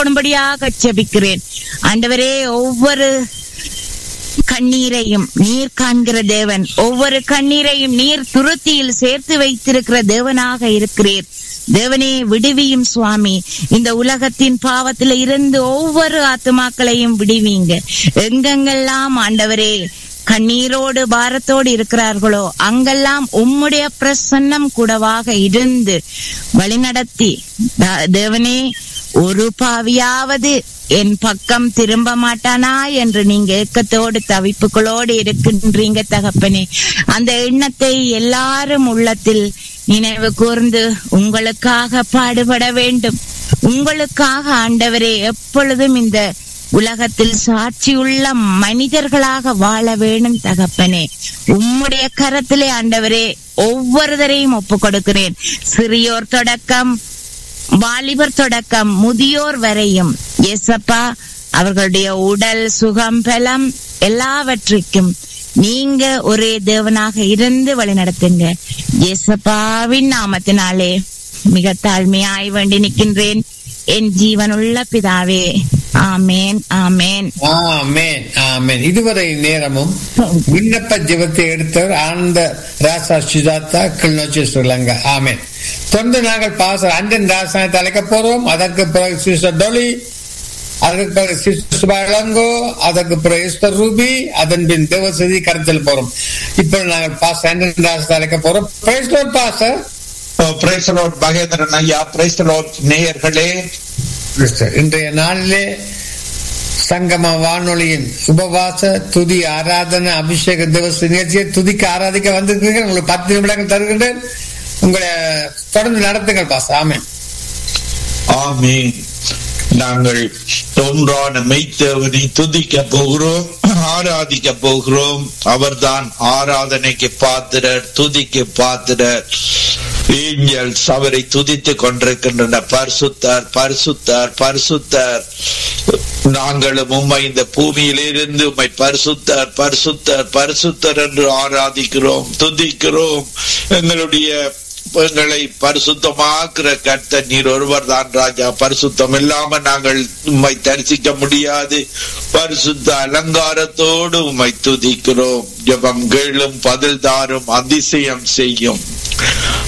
போடும்படியாக ஜெபிக்கிறேன் ஆண்டவரே ஒவ்வொரு கண்ணீரையும் நீர் காண்கிற தேவன் ஒவ்வொரு கண்ணீரையும் நீர் துருத்தியில் சேர்த்து வைத்திருக்கிற தேவனாக இருக்கிறீர் தேவனே விடுவியும் சுவாமி இந்த உலகத்தின் பாவத்தில இருந்து ஒவ்வொரு ஆத்துமாக்களையும் விடுவீங்க எங்கெங்கெல்லாம் ஆண்டவரே கண்ணீரோடு பாரத்தோடு இருக்கிறார்களோ அங்கெல்லாம் உம்முடைய பிரசன்னம் கூடவாக இருந்து வழிநடத்தி த- தேவனே ஒரு பாவியாவது என் பக்கம் திரும்ப மாட்டானா என்று நீங்க ஏக்கத்தோடு தவிப்புகளோடு இருக்கின்றீங்க தகப்பனே அந்த எண்ணத்தை எல்லாரும் உள்ளத்தில் நினைவு கூர்ந்து உங்களுக்காக பாடுபட வேண்டும் உங்களுக்காக ஆண்டவரே எப்பொழுதும் இந்த உலகத்தில் சாட்சியுள்ள மனிதர்களாக வாழ வேணும் தகப்பனே உம்முடைய கரத்திலே ஆண்டவரே ஒவ்வொருவரையும் ஒப்பு கொடுக்கிறேன் சிறியோர் தொடக்கம் வாலிபர் தொடக்கம் முதியோர் வரையும் எசப்பா அவர்களுடைய உடல் சுகம் பலம் எல்லாவற்றிற்கும் நீங்க ஒரே தேவனாக இருந்து வழிநடத்துங்க எசப்பாவின் நாமத்தினாலே மிக தாழ்மையாய் வேண்டி நிற்கின்றேன் என் ஜீவனுள்ள பிதாவே ஆமேன் ஆமேன் ஆமென் ஆமென் இதுவரை நேரமும் விண்ணப்ப ஜெபத்தை எடுத்தவர் ஆனந்த ராசா சுஜாதா கிளிநொச்சி ஸ்ரீலங்கா ஆமென் தொடர்ந்து நாங்கள் பாச அண்டன் ராசாயத்தை அழைக்க போறோம் அதற்கு பிறகு சிஸ்டர் டொலி அதற்கு பிறகு சிஸ்டர் சுபா இளங்கோ அதற்கு பிறகு எஸ்தர் ரூபி அதன் பின் தேவசதி கருத்தில் போறோம் இப்போ நாங்கள் பாச அண்டன் ராசத்தை அழைக்க போறோம் பாச பிரைசலோட் மகேந்திரன் ஐயா பிரைசலோட் நேயர்களே இன்றைய நாளிலே சங்கம வானொலியின் உபவாச துதி ஆராதனை அபிஷேக திவச நிகழ்ச்சியை துதிக்க ஆராதிக்க வந்திருக்கிறீர்கள் உங்களுக்கு பத்து நிமிடங்கள் தருகின்றேன் உங்களை தொடர்ந்து நடத்துங்கள் பாஸ் ஆமென் ஆமீன் நாங்கள் ஒன்றான மெய்த்தேவனை துதிக்க போகிறோம் ஆராதிக்க போகிறோம் அவர்தான் ஆராதனைக்கு பாத்திரர் துதிக்கு பாத்திரர் ஏஞ்சல்ஸ் அவரை துதித்துக் கொண்டிருக்கின்றன பரிசுத்தார் பரிசுத்தார் பரிசுத்தார் நாங்களும் உம்மை இந்த பூமியிலிருந்து உம்மை பரிசுத்தார் பரிசுத்தார் பரிசுத்தர் என்று ஆராதிக்கிறோம் துதிக்கிறோம் எங்களுடைய எங்களை பரிசுத்தமாக்குற கர்த்த நீர் ஒருவர் தான் ராஜா பரிசுத்தம் இல்லாம நாங்கள் உம்மை தரிசிக்க முடியாது பரிசுத்த அலங்காரத்தோடு உம்மை துதிக்கிறோம் ஜெபம் கேளும் பதில் தாரும் அதிசயம் செய்யும்